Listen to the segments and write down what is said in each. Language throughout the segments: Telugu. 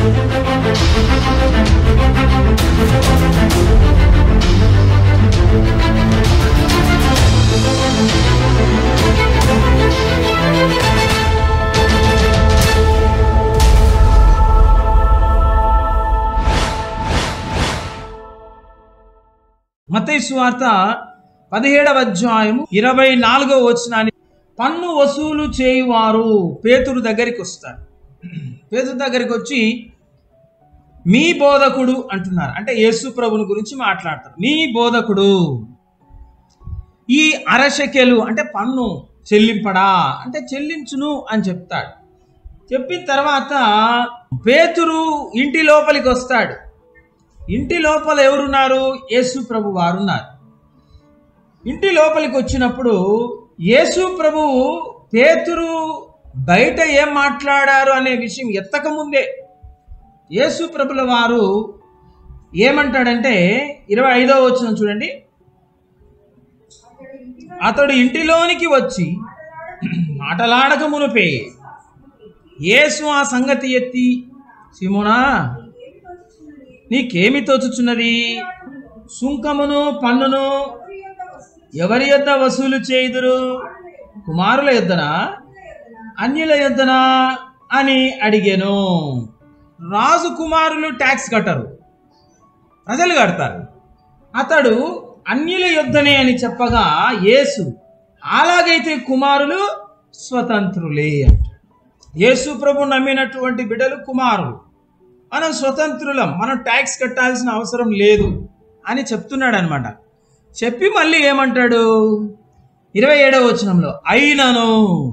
మత్తయి సువార్త పదిహేడవ అధ్యాయము ఇరవై నాలుగవ వచనాన్ని పన్ను వసూలు చేయువారు పేతురు దగ్గరికి వస్తారు పేతురు దగ్గరికి వచ్చి మీ బోధకుడు అంటున్నారు అంటే యేసు ప్రభుని గురించి మాట్లాడతారు మీ బోధకుడు ఈ అరశకెలు అంటే పన్ను చెల్లింపడా అంటే చెల్లించును అని చెప్తాడు చెప్పిన తర్వాత పేతురు ఇంటి లోపలికి వస్తాడు ఇంటి లోపల ఎవరున్నారు యేసు ప్రభు వారు ఉన్నారు ఇంటి లోపలికి వచ్చినప్పుడు యేసు ప్రభు పేతురు బయట ఏం మాట్లాడారు అనే విషయం ఎత్తక ముందే యేసు ప్రభుల వారు ఏమంటాడంటే ఇరవై ఐదవ వచ్చిన చూడండి అతడు ఇంటిలోనికి వచ్చి మాటలాడక మునిపే యేసు ఆ సంగతి ఎత్తి సిమోనా నీకేమి తోచుచున్నది సుంకమును పన్నును ఎవరి యొద్ద వసూలు చేయుదురు కుమారుల యొద్దనా అన్యుల యొద్దనా అని అడిగాను రాజు కుమారులు ట్యాక్స్ కట్టరు ప్రజలు కడతారు అతడు అన్యుల యొద్దనే అని చెప్పగా యేసు అలాగైతే కుమారులు స్వతంత్రులే అంటాడు యేసు ప్రభు నమ్మినటువంటి బిడ్డలు కుమారులు మనం స్వతంత్రులం మనం ట్యాక్స్ కట్టాల్సిన అవసరం లేదు అని చెప్తున్నాడు అనమాట చెప్పి మళ్ళీ ఏమంటాడు ఇరవై ఏడవ వచనంలో అయినను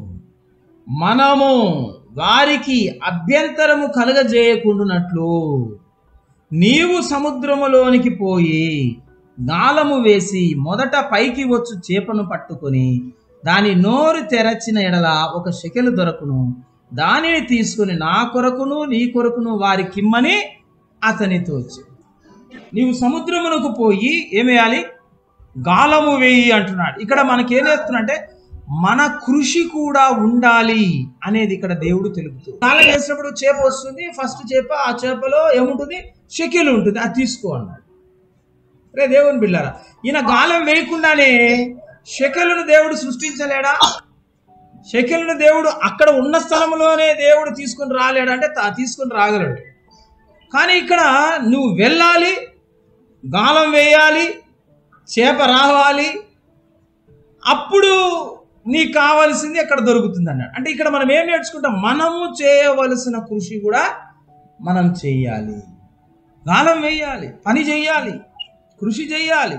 మనము వారికి అభ్యంతరము కలగజేయకుండునట్లు నీవు సముద్రములోనికి పోయి గాలము వేసి మొదట పైకి వచ్చు చేపను పట్టుకొని దాని నోరు తెరచిన ఎడల ఒక శకెలు దొరకును దానిని తీసుకుని నా కొరకును నీ కొరకును వారి కిమ్మని అతనితో వచ్చి నీవు సముద్రమునకు పోయి ఏమేయాలి గాలము వేయి అంటున్నాడు ఇక్కడ మనకేం చేస్తున్నంటే మన కృషి కూడా ఉండాలి అనేది ఇక్కడ దేవుడు తెలుపుతూ గాలం వేసినప్పుడు చేప వస్తుంది ఫస్ట్ చేప ఆ చేపలో ఏముంటుంది షకిల్ ఉంటుంది అది తీసుకో అన్నాడు రే దేవుని బిళ్ళారా ఈయన గాలం వేయకుండానే షకెలను దేవుడు సృష్టించలేడా షకెలను దేవుడు అక్కడ ఉన్న స్థలంలోనే దేవుడు తీసుకొని రాలేడు అంటే తా- తీసుకొని రాగలడు కానీ ఇక్కడ నువ్వు వెళ్ళాలి గాలం వేయాలి చేప రావాలి అప్పుడు నీకు కావాల్సింది అక్కడ దొరుకుతుంది అన్నాడు అంటే ఇక్కడ మనం ఏం నేర్చుకుంటాం మనము చేయవలసిన కృషి కూడా మనం చేయాలి గాలం వేయాలి పని చేయాలి కృషి చేయాలి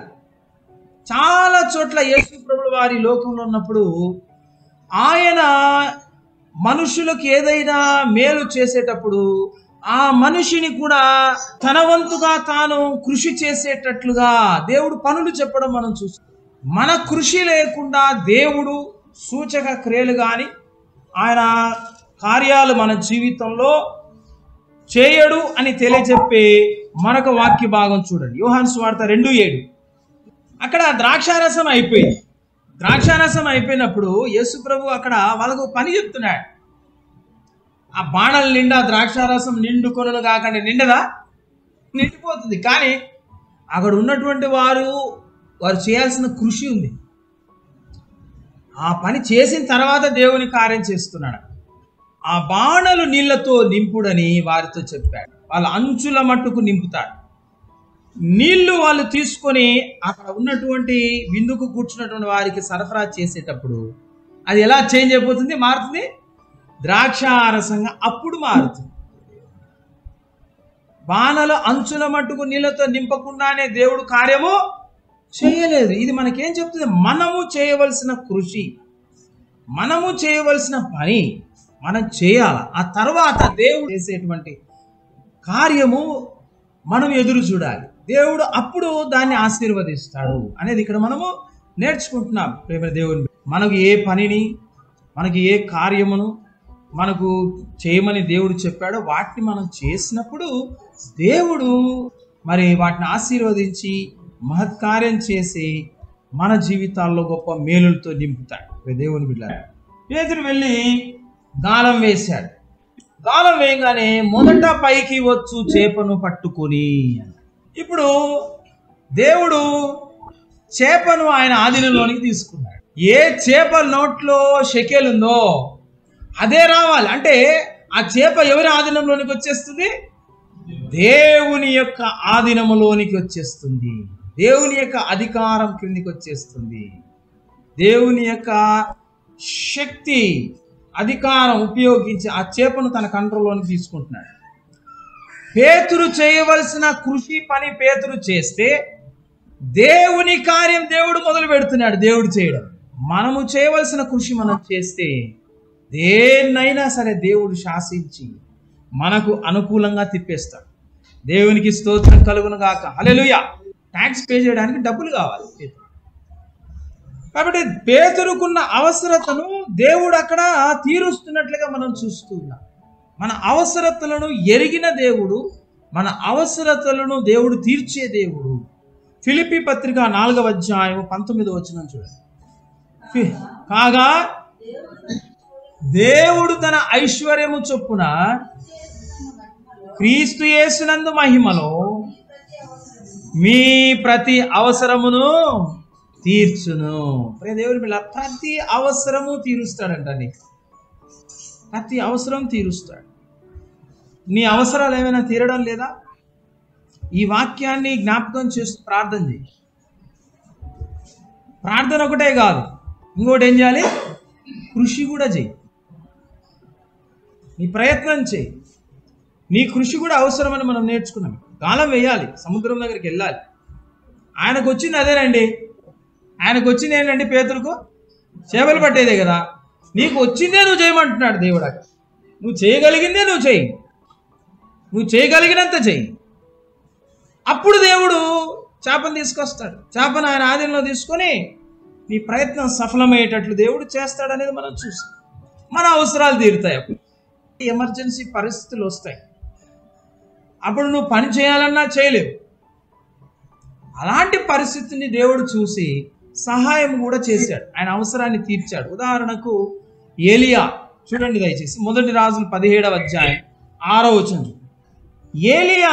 చాలా చోట్ల యేసు ప్రభుడు వారి లోకంలో ఉన్నప్పుడు ఆయన మనుషులకు ఏదైనా మేలు చేసేటప్పుడు ఆ మనిషిని కూడా తన వంతుగా తాను కృషి చేసేటట్లుగా దేవుడు పనులు చెప్పడం మనం చూస్తాం మన కృషి లేకుండా దేవుడు సూచక క్రియలు కానీ ఆయన కార్యాలు మన జీవితంలో చేయడు అని తెలియజెప్పే మరొక వాక్య భాగం చూడండి యోహాన్ స్వార్థ రెండు ఏడు అక్కడ ద్రాక్షారసం అయిపోయింది ద్రాక్షారసం అయిపోయినప్పుడు యేసు ప్రభు అక్కడ వాళ్ళకు పని చెప్తున్నాడు ఆ బాణల నిండా ద్రాక్షారసం నిండుకొనను కాకుండా నిండదా నిండిపోతుంది కానీ అక్కడ ఉన్నటువంటి వారు వారు చేయాల్సిన కృషి ఉంది ఆ పని చేసిన తర్వాత దేవుని కార్యం చేస్తున్నాడు ఆ బాణలు నీళ్లతో నింపుడని వారితో చెప్పాడు వాళ్ళ అంచుల మట్టుకు నింపుతాడు నీళ్లు వాళ్ళు తీసుకొని అక్కడ ఉన్నటువంటి విందుకు కూర్చున్నటువంటి వారికి సరఫరా చేసేటప్పుడు అది ఎలా చేంజ్ అయిపోతుంది మారుతుంది ద్రాక్షారసంగా అప్పుడు మారుతుంది బాణల అంచుల మట్టుకు నీళ్ళతో నింపకుండానే దేవుడు కార్యము చేయలేదు ఇది మనకేం చెప్తుంది మనము చేయవలసిన కృషి మనము చేయవలసిన పని మనం చేయాలి ఆ తర్వాత దేవుడు చేసేటువంటి కార్యము మనం ఎదురు చూడాలి దేవుడు అప్పుడు దాన్ని ఆశీర్వదిస్తాడు అనేది ఇక్కడ మనము నేర్చుకుంటున్నాం ప్రేమ దేవుని మనకు ఏ పనిని మనకి ఏ కార్యమును మనకు చేయమని దేవుడు చెప్పాడో వాటిని మనం చేసినప్పుడు దేవుడు మరి వాటిని ఆశీర్వదించి మహత్కార్యం చేసి మన జీవితాల్లో గొప్ప మేలులతో నింపుతాడు ప్రియ దేవుని బిడ్డ పేదరు వెళ్ళి గాలం వేశాడు గాలం వేయగానే మొదట పైకి వచ్చు చేపను పట్టుకొని ఇప్పుడు దేవుడు చేపను ఆయన ఆధీనంలోనికి తీసుకున్నాడు ఏ చేప నోట్లో షెకేల్ ఉందో అదే రావాలి అంటే ఆ చేప ఎవరి ఆధీనంలోనికి వచ్చేస్తుంది దేవుని యొక్క ఆధీనములోనికి వచ్చేస్తుంది దేవుని యొక్క అధికారం క్రిందికి వచ్చేస్తుంది దేవుని యొక్క శక్తి అధికారం ఉపయోగించి ఆ చేపను తన కంట్రోల్లోకి తీసుకుంటున్నాడు పేతురు చేయవలసిన కృషి పని పేతురు చేస్తే దేవుని కార్యం దేవుడు మొదలు పెడుతున్నాడు దేవుడు చేయడం మనము చేయవలసిన కృషి మనం చేస్తే దేన్నైనా సరే దేవుడు శాసించి మనకు అనుకూలంగా తిప్పేస్తాడు దేవునికి స్తోత్రం కలుగును గాక హల్లెలూయ ట్యాక్స్ పే చేయడానికి డబ్బులు కావాలి పేతురు. కాబట్టి పేతురుకున్న అవసరతను దేవుడు అక్కడ తీరుస్తున్నట్లుగా మనం చూస్తున్నాం మన అవసరతలను ఎరిగిన దేవుడు మన అవసరతలను దేవుడు తీర్చే దేవుడు ఫిలిపి పత్రిక నాలుగవ అధ్యాయం పంతొమ్మిది వచ్చిన చూడండి ఫి- కాగా దేవుడు తన ఐశ్వర్యము చొప్పున క్రీస్తు యేసునందు మహిమలో మీ ప్రతి అవసరమును తీర్చును ప్రియ దేవుని పిల్ల ప్రతి అవసరము తీరుస్తాడంట నీకు ప్రతి అవసరం తీరుస్తాడు నీ అవసరాలు ఏమైనా తీరడం లేదా ఈ వాక్యాన్ని జ్ఞాపకం చేస్తూ ప్రార్థన చేయి ప్రార్థన ఒకటే కాదు ఇంకోటి ఏం చేయాలి కృషి కూడా చేయి నీ ప్రయత్నం చేయి నీ కృషి కూడా అవసరమని మనం నేర్చుకున్నాం గాలం వేయాలి సముద్రం దగ్గరికి వెళ్ళాలి ఆయనకు వచ్చింది అదేనండి ఆయనకు వచ్చింది ఏంటండి పేతురుకు చేపలు పట్టేదే కదా నీకు వచ్చిందే నువ్వు చేయమంటున్నాడు దేవుడు అక్కడ నువ్వు చేయగలిగిందే నువ్వు చేయి నువ్వు చేయగలిగినంత చెయ్యి అప్పుడు దేవుడు చేపను తీసుకొస్తాడు చేపను ఆయన ఆధీనంలో తీసుకొని నీ ప్రయత్నం సఫలమయ్యేటట్లు దేవుడు చేస్తాడనేది మనం చూసాం మన అవసరాలు తీరుతాయి అప్పుడు ఎమర్జెన్సీ పరిస్థితులు వస్తాయి అప్పుడు నువ్వు పని చేయాలన్నా చేయలేవు అలాంటి పరిస్థితిని దేవుడు చూసి సహాయం కూడా చేశాడు ఆయన అవసరాన్ని తీర్చాడు ఉదాహరణకు ఏలియా చూడండి దయచేసి మొదటి రాజులు పదిహేడవ అధ్యాయం ఆరో వచనం ఏలియా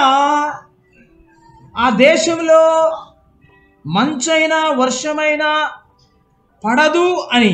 ఆ దేశంలో మంచైనా వర్షమైనా పడదు అని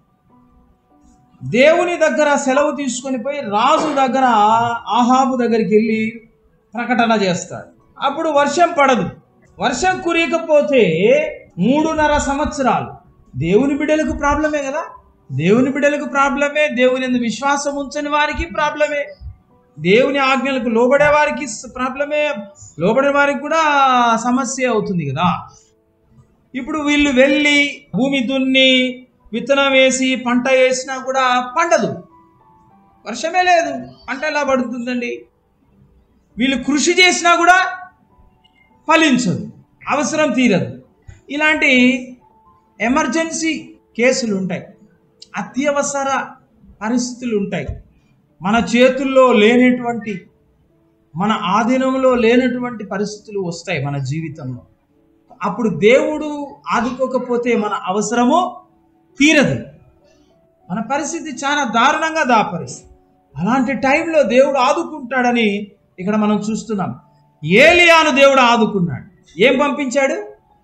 దేవుని దగ్గర సెలవు తీసుకొని పోయి రాజు దగ్గర ఆహాబు దగ్గరికి వెళ్ళి ప్రకటన చేస్తాడు అప్పుడు వర్షం పడదు వర్షం కురియకపోతే మూడున్నర సంవత్సరాలు దేవుని బిడ్డలకు ప్రాబ్లమే కదా దేవుని బిడ్డలకు ప్రాబ్లమే దేవుని యందు విశ్వాసం ఉంచని వారికి ప్రాబ్లమే దేవుని ఆజ్ఞలకు లోబడే వారికి స- ప్రాబ్లమే లోబడే వారికి కూడా సమస్య అవుతుంది కదా ఇప్పుడు వీళ్ళు వెళ్ళి భూమి దున్ని విత్తనం వేసి పంట వేసినా కూడా పండదు వర్షమే లేదు పంట ఎలా పడుతుందండి వీళ్ళు కృషి చేసినా కూడా ఫలించదు అవసరం తీరదు ఇలాంటి ఎమర్జెన్సీ కేసులు ఉంటాయి అత్యవసర పరిస్థితులు ఉంటాయి మన చేతుల్లో లేనటువంటి మన ఆధీనంలో లేనటువంటి పరిస్థితులు వస్తాయి మన జీవితంలో అప్పుడు దేవుడు ఆదుకోకపోతే మన అవసరము తీరదు మన పరిస్థితి చాలా దారుణంగా దాపరిస్తుంది అలాంటి టైంలో దేవుడు ఆదుకుంటాడని ఇక్కడ మనం చూస్తున్నాం ఏలియాను దేవుడు ఆదుకున్నాడు ఏం పంపించాడు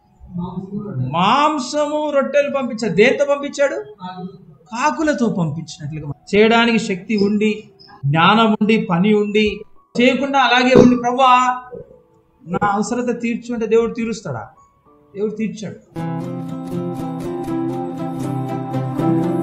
మాంసము రొట్టెలు పంపించాడు దేంతో పంపించాడు కాకులతో పంపించినట్లుగా చేయడానికి శక్తి ఉండి జ్ఞానం ఉండి పని ఉండి చేయకుండా అలాగే ఉండి ప్రభా నా అవసరత తీర్చు అంటే దేవుడు తీరుస్తాడా దేవుడు తీర్చాడు